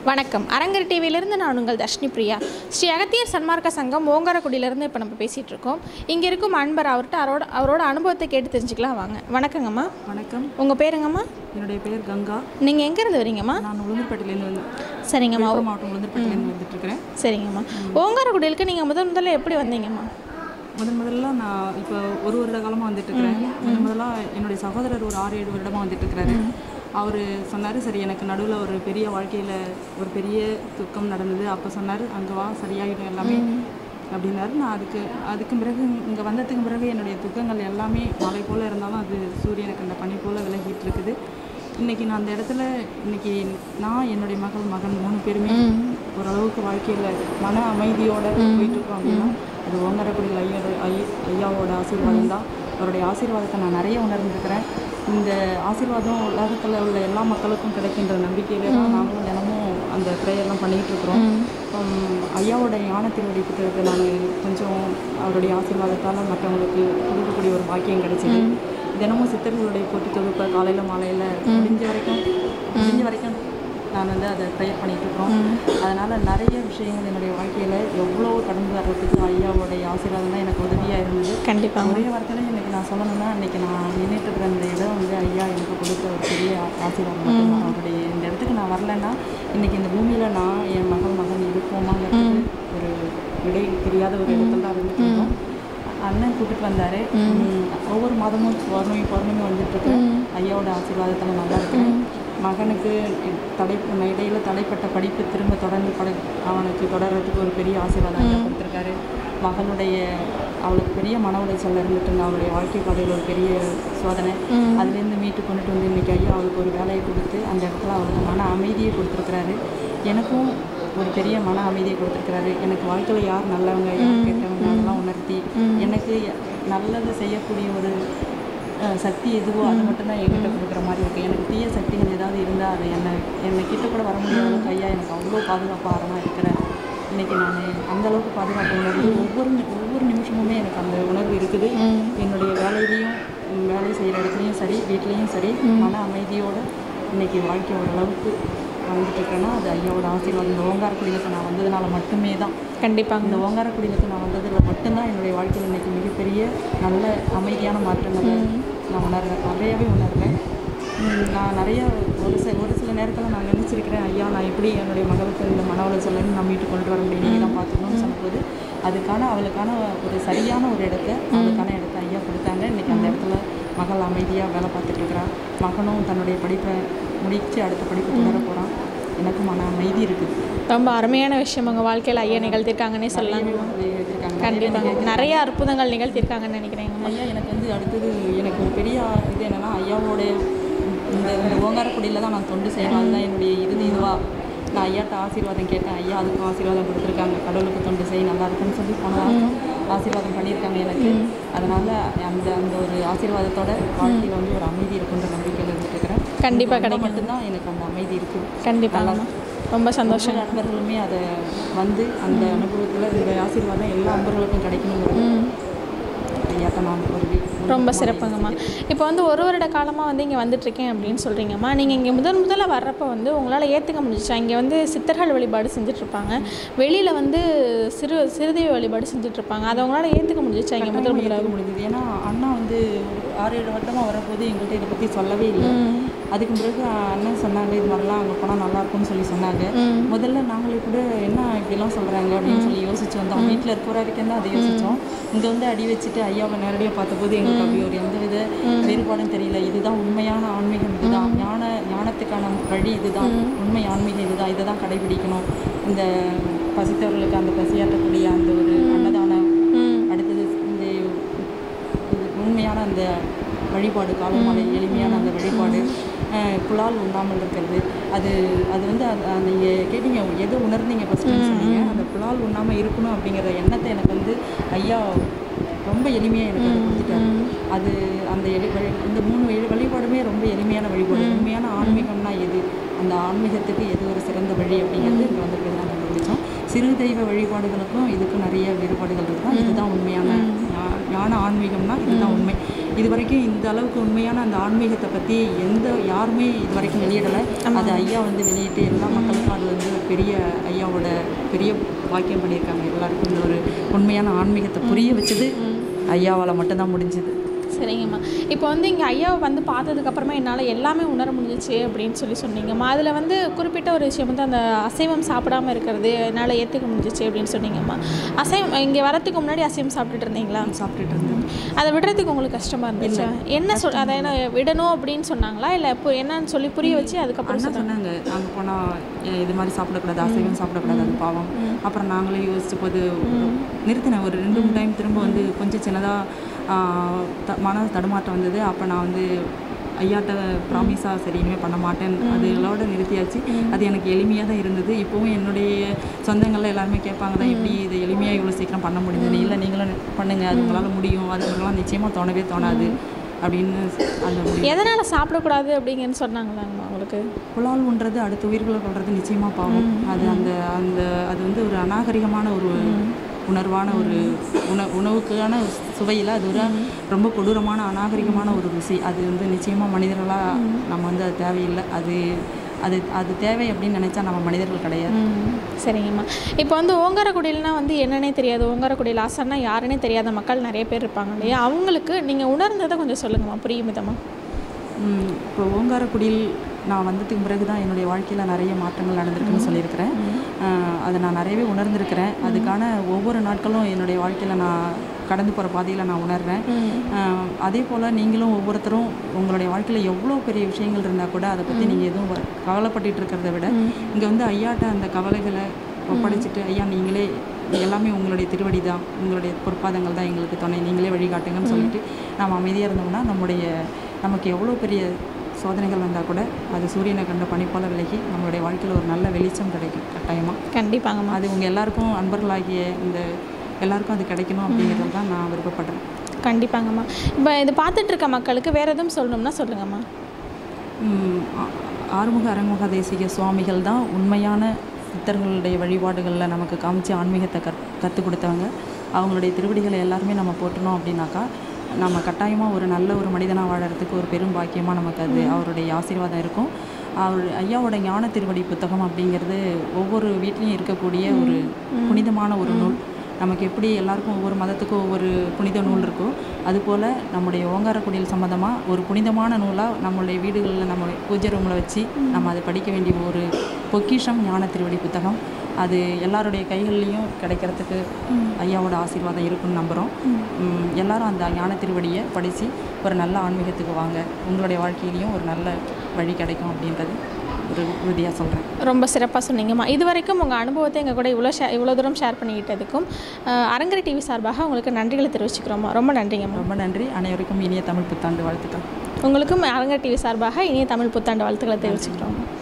வணக்கம் அரங்கர் டிவியிலிருந்து நான் உங்கள் தர்ஷினி பிரியா ஸ்ரீ அகத்தியர் சன்மார்க்க சங்கம் ஓங்காரக்குடியிலேருந்து இப்போ நம்ம பேசிகிட்டு இருக்கோம் இங்கே இருக்கும் அன்பர் அவர்கிட்ட அவரோட அவரோட அனுபவத்தை கேட்டு தெரிஞ்சுக்கலாம் வாங்க வணக்கங்கம்மா வணக்கம் உங்கள் பேருங்கம்மா என்னுடைய பேர் கங்கா நீங்கள் எங்கேருந்து வரீங்கம்மா நான் உளுந்தூர்பேட்டையிலேருந்து வந்து சரிங்கம்மா விழுப்புரம் மாவட்டம் உளுந்தூர்பேட்டையிலேருந்து வந்துட்டு இருக்கிறேன் சரிங்கம்மா ஓங்காரக்குடியிலுக்கு நீங்கள் முதல் முதல்ல எப்படி வந்தீங்கம்மா முதன் முதல்ல நான் இப்போ ஒரு வருட காலமாக வந்துட்டு இருக்கிறேன் முதன் முதல்ல என்னுடைய சகோதரர் ஒரு ஆறு ஏழு வருடமாக வந்துட்டு இருக்கிறாரு அவர் சொன்னார் சரி எனக்கு நடுவில் ஒரு பெரிய வாழ்க்கையில் ஒரு பெரிய துக்கம் நடந்தது அப்போ சொன்னார் அங்கே வா சரியாயிடும் எல்லாமே அப்படின்னாரு நான் அதுக்கு அதுக்கு பிறகு இங்கே வந்ததுக்கு பிறகு என்னுடைய துக்கங்கள் எல்லாமே மழை போல் இருந்தாலும் அது சூரியனுக்கு அந்த பனி போல் விலகிட்டு இருக்குது இன்னைக்கு நான் அந்த இடத்துல இன்னைக்கு நான் என்னுடைய மகள் மகன் மூணு பேருமே ஓரளவுக்கு வாழ்க்கையில் மன அமைதியோட போயிட்டு இருக்கோம் அப்படின்னா அது ஓங்கரக்குடியில் ஐயா ஐ- ஐயாவோட ஆசீர்வாதம் தான் அவருடைய ஆசீர்வாதத்தை நான் நிறைய உணர்ந்திருக்கிறேன் இந்த ஆசீர்வாதம் உலகத்தில் உள்ள எல்லா மக்களுக்கும் கிடைக்கின்ற நம்பிக்கையில தான் நாங்களும் தினமும் அந்த ப்ரேயர்லாம் பண்ணிகிட்டு இருக்கிறோம் உம், ஐயாவோட ஞான திருவடி புத்தகத்தை நான் கொஞ்சம் அவருடைய ஆசீர்வாதத்தால் மற்றவங்களுக்கு கொடுக்கக்கூடிய ஒரு பாக்கியம் கிடைச்சிது தினமும் சித்தர்களுடைய போட்டி தொகுப்பை காலையில் மாலையில் முடிஞ்ச வரைக்கும் முடிஞ்ச வரைக்கும் நான் வந்து அதை ப்ரேயர் பண்ணிட்டு இருக்கோம் அதனால் நிறைய விஷயங்கள் என்னுடைய வாழ்க்கையில் எவ்வளோ கடந்து வர்றதுக்கு ஐயாவோடைய ஆசீர்வாதம் தான் எனக்கு உதவியாக இருந்தது கண்டிப்பாக ஒரே வார்த்தையில் இன்னைக்கு நான் சொல்லணும்னா இன்னைக்கு நான் நின்றுட்டு இருக்கிற இந்த இடம் வந்து ஐயா எனக்கு கொடுத்த ஒரு பெரிய ஆ- ஆசீர்வாதம் மட்டும்தான் அவருடைய இந்த இடத்துக்கு நான் வரலைன்னா இன்னைக்கு இந்த பூமியில் நான் என் மகள் மகன் இருப்போமாங்கிறது ஒரு விடை தெரியாத ஒரு இடத்துல தான் இருந்துட்டு இருக்கோம் அண்ணன் கூட்டிட்டு வந்தாரு உம், ஒவ்வொரு மாதமும் பௌர்ணமி பௌர்ணமி வந்துட்டு இருக்கு ஐயாவோட ஆசீர்வாதத்தில் நல்லா இருக்கேன் மகனுக்கு தடை இடையில தடைப்பட்ட படிப்பு திரும்ப தொடர்ந்து பட அவனுக்கு தொடர்றதுக்கு ஒரு பெரிய ஆசீர்வாதம் ஐயா கொடுத்துருக்காரு மகனுடைய அவளுக்கு பெரிய மன உளைச்சல் இருந்துட்டு இருந்த அவளுடைய வாழ்க்கை பாதையில் ஒரு பெரிய சோதனை அதுலேருந்து மீட்டு கொண்டுட்டு வந்து இன்னைக்கு ஐயா அவளுக்கு ஒரு வேலையை கொடுத்து அந்த இடத்துல அவளுக்கு மன அமைதியை கொடுத்துருக்குறாரு எனக்கும் ஒரு பெரிய மன அமைதியை கொடுத்துருக்குறாரு எனக்கு வாழ்க்கையில் யார் நல்லவங்க யார் கெட்டவங்க அதெல்லாம் உணர்த்தி எனக்கு நல்லது செய்யக்கூடிய ஒரு அஹ், சக்தி எதுவோ அது மட்டும்தான் என்கிட்ட கொடுக்குற மாதிரி இருக்குது எனக்கு தீய சக்திகள் ஏதாவது இருந்தால் அது என்னை என்னை கிட்ட கூட வர முடியாத அளவுக்கு ஐயா எனக்கு அவ்வளோ பாதுகாப்பாக இருக்கிறேன் இன்னைக்கு நான் அந்த அளவுக்கு பாதுகாப்பு உணர்வு ஒவ்வொரு நி- ஒவ்வொரு நிமிஷமுமே எனக்கு அந்த உணர்வு இருக்குது என்னுடைய வேலையிலையும் உம், வேலை செய்கிற இடத்துலையும் சரி வீட்லேயும் சரி மன அமைதியோடு இன்னைக்கு வாழ்க்கை ஓரளவுக்கு வாழ்ந்துட்டு இருக்கேன்னா அது ஐயாவோட ஆசீர்வாதம் இந்த ஓங்காரக்குடியிலுக்கு நான் வந்ததுனால மட்டுமே தான் கண்டிப்பாங்க இந்த ஓங்காரக்குடியிலுக்கு நான் வந்ததில் மட்டும்தான் என்னுடைய வாழ்க்கையில் இன்னைக்கு மிகப்பெரிய நல்ல அமைதியான மாற்றங்களை நான் உணர்றேன் நிறையவே உணர்றேன் உம், நான் நிறைய ஒரு சில ஒரு சில நேரத்தில் நான் நினச்சிருக்கிறேன் ஐயா நான் எப்படி என்னுடைய மகளுக்கு இந்த மன உளைச்சலேருந்து நான் மீட்டு கொண்டு வர முடியும் நீங்கள் தான் பார்த்துக்கணும்னு சொல்லும்போது அதுக்கான அவளுக்கான ஒரு சரியான ஒரு இடத்த அவளுக்கான இடத்த ஐயா கொடுத்தாங்க இன்னைக்கு அந்த இடத்துல மகள் அமைதியாக வேலை பார்த்துட்டு இருக்கிறா மகனும் தன்னுடைய படிப்பை முடிச்சு அடுத்த படிப்பு தொடர போகிறான் எனக்கு மன அமைதி இருக்குது ரொம்ப அருமையான விஷயம் உங்கள் வாழ்க்கையில் ஐயா நிகழ்த்திருக்காங்கன்னே சொல்லலாம் எழுதியிருக்காங்க கண்டிப்பாங்க நிறைய அற்புதங்கள் நிகழ்த்திருக்காங்கன்னு நினைக்கிறேங்கம்மா ஐயா எனக்கு வந்து அடுத்தது எனக்கு ஒரு பெரிய இது என்னன்னா ஐயாவோடைய இந்த இந்த ஓங்காரக்குடியில் தான் நான் தொண்டு செய்யணும் அதுதான் என்னுடைய இறுதி இதுவாக நான் ஐயாட்ட ஆசீர்வாதம் கேட்டேன் ஐயா அதுக்கும் ஆசீர்வாதம் கொடுத்துருக்காங்க கடவுளுக்கு தொண்டு செய் நல்லா இருக்குன்னு சொல்லி போன வாரம் ஆசீர்வாதம் பண்ணியிருக்காங்க எனக்கு அதனால் அந்த அந்த ஒரு ஆசீர்வாதத்தோட வாழ்க்கையில் வந்து ஒரு அமைதி இருக்குன்ற நம்பிக்கையில் இருந்துட்டு இருக்கிறேன் கண்டிப்பாக ரொம்ப கிடைக்கும் மட்டும்தான் எனக்கு அந்த அமைதி இருக்குது கண்டிப்பாங்கம்மா ரொம்ப சந்தோஷம் எல்லா நண்பர்களுமே அதை வந்து அந்த அனுபவத்தில் இந்த ஆசீர்வாதம் எல்லா நண்பர்களுக்கும் கிடைக்கணுங்கிறது ஐயாட்ட நான் ஒரு வி- ரொம்ப சிறப்புங்கம்மா இப்போ வந்து ஒரு வருட காலமாக வந்து இங்கே வந்துட்டுருக்கேன் அப்படின்னு சொல்கிறீங்கம்மா நீங்கள் இங்கே முதல் முதல்ல வர்றப்போ வந்து உங்களால் ஏற்றுக்க முடிஞ்சிச்சா இங்கே வந்து சித்தர்கள் வழிபாடு செஞ்சுட்ருப்பாங்க வெளியில் வந்து சிறு சிறுதெய்வ வழிபாடு செஞ்சுட்ருப்பாங்க அதை உங்களால் ஏற்றுக்க முடிஞ்சிச்சா இங்கே முதல் முதல்ல ஏற்றுக்க முடிஞ்சது ஏன்னா அண்ணா வந்து ஒரு ஆறு ஏழு வருடமாக வரப்போது எங்கள்கிட்ட இதை பற்றி சொல்லவே இல்லை அதுக்கு பிறகு அண்ணன் சொன்னாங்க இது மாதிரிலாம் அங்கே போனால் நல்லா இருக்கும்னு சொல்லி சொன்னாங்க முதல்ல நாங்களே கூட என்ன இப்படிலாம் சொல்கிறாங்க அப்படின்னு சொல்லி யோசிச்சு வந்தோம் வீட்டில் இருக்கிற வரைக்கும் தான் அதை யோசித்தோம் இங்கே வந்து அடி வச்சுட்டு ஐயாவை நேரடியாக பார்த்தபோது எங்களுக்கு அப்படி ஒரு எந்த வித வேறுபாடும் தெரியல இதுதான் உண்மையான ஆன்மீகம் இதுதான் ஞான ஞானத்துக்கான வழி இதுதான் உண்மை ஆன்மீகம் இதுதான் இதை தான் கடைபிடிக்கணும் இந்த பசித்தவர்களுக்கு அந்த பசியாற்றக்கூடிய அந்த ஒரு அன்னதானம் அடுத்தது இந்த இது உண்மையான அந்த வழிபாடு காலமாலை எளிமையான அந்த வழிபாடு அஹ், புலால் உண்ணாமல் இருக்கிறது அது அது வந்து நீங்கள் கேட்டீங்க எது உணர்ந்தீங்க ஃபஸ்ட்டு சொன்னீங்க அந்த புலால் உண்ணாமல் இருக்கணும் அப்படிங்கிற எண்ணத்தை எனக்கு வந்து ஐயா ரொம்ப எளிமையாக எனக்கு அதை கொடுத்துட்டாரு அது அந்த எளி வழி இந்த மூணு வழி வழிபாடுமே ரொம்ப எளிமையான வழிபாடு உண்மையான ஆன்மீகம்னா எது அந்த ஆன்மீகத்துக்கு எது ஒரு சிறந்த வழி அப்படிங்கிறது இங்கே வந்து இப்படி தான் கண்டுபிடிச்சோம் சிறு தெய்வ வழிபாடுகளுக்கும் இதுக்கும் நிறைய வேறுபாடுகள் இருக்கும் இதுதான் உண்மையான ஞா- ஞான ஆன்மீகம்னா இதுதான் உண்மை இது வரைக்கும் இந்த அளவுக்கு உண்மையான அந்த ஆன்மீகத்தை பற்றி எந்த யாருமே இது வரைக்கும் வெளியிடலை அது ஐயா வந்து வெளியிட்டு எல்லா மக்களுக்கும் அது வந்து ஒரு பெரிய ஐயாவோட பெரிய வாக்கியம் பண்ணியிருக்காங்க எல்லாருக்கும் இந்த ஒரு உண்மையான ஆன்மீகத்தை புரிய வச்சது ஐயாவால் மட்டும்தான் முடிஞ்சுது சரிங்கம்மா இப்போ வந்து இங்கே ஐயாவை வந்து பார்த்ததுக்கப்புறமா என்னால் எல்லாமே உணர முடிஞ்சிச்சு அப்படின்னு சொல்லி சொன்னீங்கம்மா அதில் வந்து குறிப்பிட்ட ஒரு விஷயம் வந்து அந்த அசைவம் சாப்பிடாம இருக்கிறது என்னால் ஏற்றுக்க முடிஞ்சிச்சு அப்படின்னு சொன்னீங்கம்மா அசைவம் இங்கே வரத்துக்கு முன்னாடி அசைவம் சாப்பிட்டுட்டு இருந்தீங்களா சாப்பிட்டுட்டு இருந்தேன் அதை விடுறதுக்கு உங்களுக்கு கஷ்டமாக இருந்துச்சா என்ன சொல் அதை என்ன விடணும் அப்படின்னு சொன்னாங்களா இல்லை இப்போ என்னன்னு சொல்லி புரிய வச்சு அதுக்கப்புறம் அண்ணா சொன்னாங்க அங்கே போனால் இது மாதிரி சாப்பிடக்கூடாது அசைவம் சாப்பிடக்கூடாது அது பாவம் அப்புறம் நாங்களே யோசிச்ச போது நிறுத்தினேன் ஒரு ரெண்டு மூணு டைம் திரும்ப வந்து கொஞ்சம் சின்னதாக த மன தடுமாற்றம் வந்தது அப்போ நான் வந்து ஐயாட்ட ப்ராமிஸாக சரி இனிமேல் பண்ண மாட்டேன் அதுகளோட நிறுத்தியாச்சு அது எனக்கு எளிமையாக தான் இருந்தது இப்போவும் என்னுடைய சொந்தங்கள்ல எல்லாருமே கேட்பாங்க தான் எப்படி இதை எளிமையாக இவ்வளோ சீக்கிரம் பண்ண முடியுது இல்லை நீங்களும் பண்ணுங்க அது உங்களால் முடியும் அது உங்களால் நிச்சயமாக தோணவே தோணாது அப்படின்னு அந்த முடிவு எதனால் சாப்பிடக்கூடாது அப்படிங்கன்னு சொன்னாங்களாங்கம்மா உங்களுக்கு புலால் உண்றது அடுத்த உயிர்களை கொள்வது நிச்சயமாக பாவம் அது அந்த அந்த அது வந்து ஒரு அநாகரிகமான ஒரு உணர்வான ஒரு உண உணவுக்கான சுவையில் அது ஒரு ரொம்ப கொடூரமான அநாகரிகமான ஒரு ருசி அது வந்து நிச்சயமாக மனிதர்களாக நம்ம வந்து அது தேவையில்லை அது அது அது தேவை அப்படின்னு நினச்சா நம்ம மனிதர்கள் கிடையாது ம், சரிங்கம்மா இப்போ வந்து ஓங்காரக்குடியில்னா வந்து என்னன்னே தெரியாது ஓங்காரக்குடியில் ஆசான்னா யாருன்னே தெரியாத மக்கள் நிறைய பேர் இருப்பாங்க இல்லையா அவங்களுக்கு நீங்கள் உணர்ந்ததை கொஞ்சம் சொல்லுங்கம்மா புரியும் விதமா ம், இப்போ ஓங்காரக்குடியில் நான் வந்ததுக்கு பிறகு தான் என்னுடைய வாழ்க்கையில் நிறைய மாற்றங்கள் நடந்திருக்குன்னு சொல்லியிருக்கிறேன் ஆஹ் அதை நான் நிறையவே உணர்ந்திருக்கிறேன் அதுக்கான ஒவ்வொரு நாட்களும் என்னுடைய வாழ்க்கையில் நான் கடந்து போகிற பாதையில் நான் உணர்றேன் ஆஹ் அதே போல் நீங்களும் ஒவ்வொருத்தரும் உங்களுடைய வாழ்க்கையில் எவ்வளோ பெரிய விஷயங்கள் இருந்தால் கூட அதை பற்றி நீங்கள் எதுவும் வ- கவலைப்பட்டுட்டு இருக்கிறத விட இங்கே வந்து ஐயாட்ட அந்த கவலைகளை ஒப்படைச்சிட்டு ஐயா நீங்களே எல்லாமே உங்களுடைய திருவடி தான் உங்களுடைய பொற்பாதங்கள் தான் எங்களுக்கு துணை நீங்களே வழிகாட்டுங்கன்னு சொல்லிட்டு நாம் அமைதியாக இருந்தோம்னா நம்முடைய நமக்கு எவ்வளோ பெரிய சோதனைகள் வந்தால் கூட அது சூரியனை கண்ட பனி போல விலகி நம்மளுடைய வாழ்க்கையில் ஒரு நல்ல வெளிச்சம் கிடைக்கும் கட்டாயமாக கண்டிப்பாங்கம்மா அது உங்கள் எல்லாருக்கும் அன்பர்களாகிய இந்த எல்லாருக்கும் அது கிடைக்கணும் அப்படிங்கிறது தான் நான் விருப்பப்படுறேன் கண்டிப்பாங்கம்மா இப்போ இது பார்த்துட்டு இருக்க மக்களுக்கு வேறு எதுவும் சொல்லணும்னா சொல்லுங்கம்மா ம், ஆ- ஆறுமுக அரங்கமுக தேசிக சுவாமிகள் தான் உண்மையான சித்தர்களுடைய வழிபாடுகளில் நமக்கு காமிச்சு ஆன்மீகத்தை கற் கற்றுக் கொடுத்தவங்க அவங்களுடைய திருவடிகளை எல்லாருமே நம்ம போட்டணும் அப்படின்னாக்கா நம்ம கட்டாயமாக ஒரு நல்ல ஒரு மனிதனாக வாழறதுக்கு ஒரு பெரும் பாக்கியமாக நமக்கு அது அவருடைய ஆசீர்வாதம் இருக்கும் அவர் ஐயாவோட ஞான திருவடி புத்தகம் அப்படிங்கிறது ஒவ்வொரு வீட்லேயும் இருக்கக்கூடிய ஒரு புனிதமான ஒரு நூல் நமக்கு எப்படி எல்லாருக்கும் ஒவ்வொரு மதத்துக்கும் ஒவ்வொரு புனித நூல் இருக்கோ அதுபோல் நம்முடைய ஓங்காரக்குடியில் சம்மந்தமாக ஒரு புனிதமான நூலாக நம்மளுடைய வீடுகளில் நம்ம பூஜை ரூமில் வச்சு நம்ம அதை படிக்க வேண்டிய ஒரு பொக்கிஷம் ஞான திருவடி புத்தகம் அது எல்லாருடைய கைகள்லேயும் கிடைக்கிறதுக்கு ஐயாவோட ஆசீர்வாதம் இருக்குன்னு நம்புகிறோம் உம், எல்லாரும் அந்த ஞான திருவடியை படித்து ஒரு நல்ல ஆன்மீகத்துக்கு வாங்க உங்களுடைய வாழ்க்கையிலையும் ஒரு நல்ல வழி கிடைக்கும் அப்படின்றது ஒரு உறுதியாக சொல்கிறேன் ரொம்ப சிறப்பாக சொன்னீங்கம்மா இது வரைக்கும் உங்கள் அனுபவத்தை எங்கள் கூட இவ்வளோ ஷே இவ்வளோ தூரம் ஷேர் பண்ணிக்கிட்டதுக்கும் அஹ், அரங்கரை டிவி சார்பாக உங்களுக்கு நன்றிகளை தெரிவிச்சுக்கிறோம்மா ரொம்ப நன்றிங்கம்மா ரொம்ப நன்றி அனைவருக்கும் இனிய தமிழ் புத்தாண்டு வாழ்த்துக்கள் உங்களுக்கும் அரங்கர் டிவி சார்பாக இனிய தமிழ் புத்தாண்டு வாழ்த்துக்களை தெரிவிச்சுக்கிறோம்